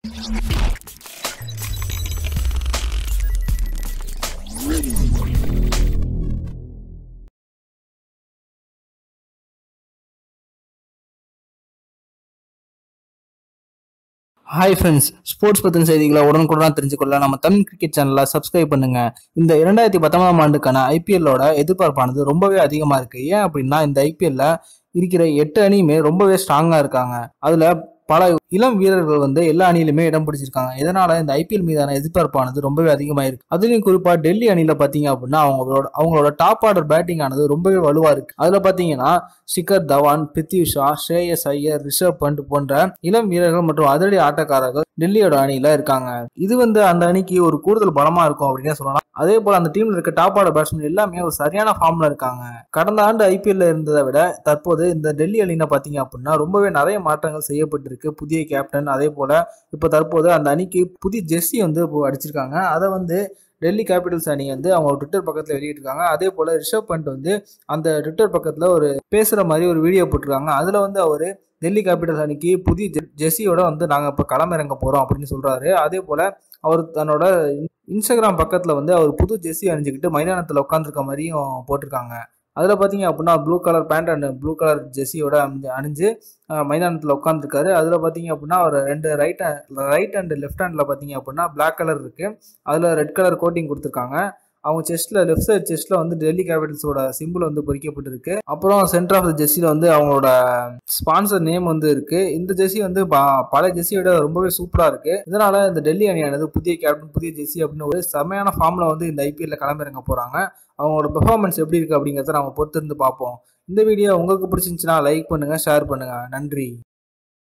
hi friends sports பற்றின செய்திகளை உடனுக்குடன் தெரிஞ்சுக்கொள்ள நம்ம தமிழ் கிரிக்கெட் சேனலை சப்ஸ்கிரைப் பண்ணுங்க இந்த இரண்டாயிரத்தி பத்தொன்பதாம் ஆண்டுக்கான ஐபிஎல்லோட எதிர்பார்ப்பானது ரொம்பவே அதிகமாக இருக்கு ஏன் அப்படின்னா இந்த ஐபிஎல்ல இருக்கிற எட்டு அணியுமே ரொம்பவே ஸ்ட்ராங்காக இருக்காங்க அதில் பல இளம் வீரர்கள் வந்து எல்லா அணியிலுமே இடம் பிடிச்சிருக்காங்க இதனால இந்த ஐபிஎல் மீதான எதிர்பார்ப்பானது ரொம்பவே அதிகமாக இருக்கு அதுலயும் குறிப்பா டெல்லி அணியில பாத்தீங்க அப்படின்னா அவங்களோட அவங்களோட டாப் ஆர்டர் பேட்டிங் ஆனது ரொம்பவே வலுவா இருக்கு அதுல பாத்தீங்கன்னா ஷிகர் தவான் பிருத்வி ஷா ஸ்ரேயஸ் ஐயர் ரிஷப் பண்ட் போன்ற இளம் வீரர்கள் மற்றும் அதிரடி ஆட்டக்காரர்கள் டெல்லியோட அணியில இருக்காங்க இது வந்து அந்த அணிக்கு ஒரு கூடுதல் பலமா இருக்கும் அப்படின்னு சொல்லலாம் அதே போல அந்த டீம்ல இருக்க டாப் ஆர்டர் பேட்ஸ்மேன் எல்லாமே ஒரு சரியான ஃபார்ம்ல இருக்காங்க கடந்த ஆண்டு ஐபிஎல்ல இருந்ததை விட தற்போது இந்த டெல்லி அணியில பாத்தீங்க அப்படின்னா ரொம்பவே நிறைய மாற்றங்கள் செய்யப்பட்டிருக்கு புதிய கேப்டன் அதே போல இப்போ தற்போது அந்த அணிக்கு புதிய ஜெர்சி வந்து இப்போ அடிச்சிருக்காங்க அதை வந்து டெல்லி கேபிட்டல்ஸ் அணி வந்து அவங்க ட்விட்டர் பக்கத்தில் வெளியிட்டிருக்காங்க அதே போல் ரிஷப் பண்ட் வந்து அந்த ட்விட்டர் பக்கத்தில் ஒரு பேசுகிற மாதிரி ஒரு வீடியோ போட்டிருக்காங்க அதில் வந்து அவர் டெல்லி கேபிட்டல்ஸ் அணிக்கு புதிய ஜெ- ஜெர்சியோட வந்து நாங்கள் இப்போ களமிறங்க போகிறோம் அப்படின்னு சொல்கிறாரு அதே போல் அவர் தன்னோட இன்ஸ்டாகிராம் பக்கத்தில் வந்து அவர் புது ஜெர்சி அணிஞ்சுக்கிட்டு மைதானத்தில் உட்காந்துருக்க மாதிரியும் போட்டிருக்காங்க அதில் பார்த்தீங்க அப்படின்னா blue colour pant and blue colour ஜெர்சியோட அணிஞ்சு அணிஞ்சு மைதானத்தில் உட்காந்துருக்காரு அதில் பார்த்தீங்க அப்படின்னா அவர் ரெண்டு right right and left handle பார்த்தீங்க அப்படின்னா Black கலர் இருக்குது அதில் ரெட் கலர் கோட்டிங் கொடுத்துருக்காங்க அவங்க செஸ்ட்டில் லெஃப்ட் சைட் செஸ்ட்டில் வந்து டெல்லி கேபிட்டல்ஸோட சிம்பிள் வந்து பொறிக்கப்பட்டிருக்கு அப்புறம் சென்டர் ஆஃப் த ஜெர்சியில் வந்து அவங்களோட ஸ்பான்சர் நேம் வந்து இருக்கு இந்த ஜெர்சி வந்து ப- பழைய ஜெர்சியோட ரொம்பவே சூப்பராக இருக்கு இதனால இந்த டெல்லி அணியானது புதிய கேப்டன் புதிய ஜெர்சி அப்படின்னு ஒரு செமையான ஃபார்மில் வந்து இந்த ஐபிஎல்ல களமிறங்க போகிறாங்க அவங்களோட பெர்ஃபார்மன்ஸ் எப்படி இருக்கு அப்படிங்கிறத நம்ம பொறுத்திருந்து பார்ப்போம் இந்த வீடியோ உங்களுக்கு பிடிச்சிருந்துச்சுன்னா லைக் பண்ணுங்க ஷேர் பண்ணுங்க நன்றி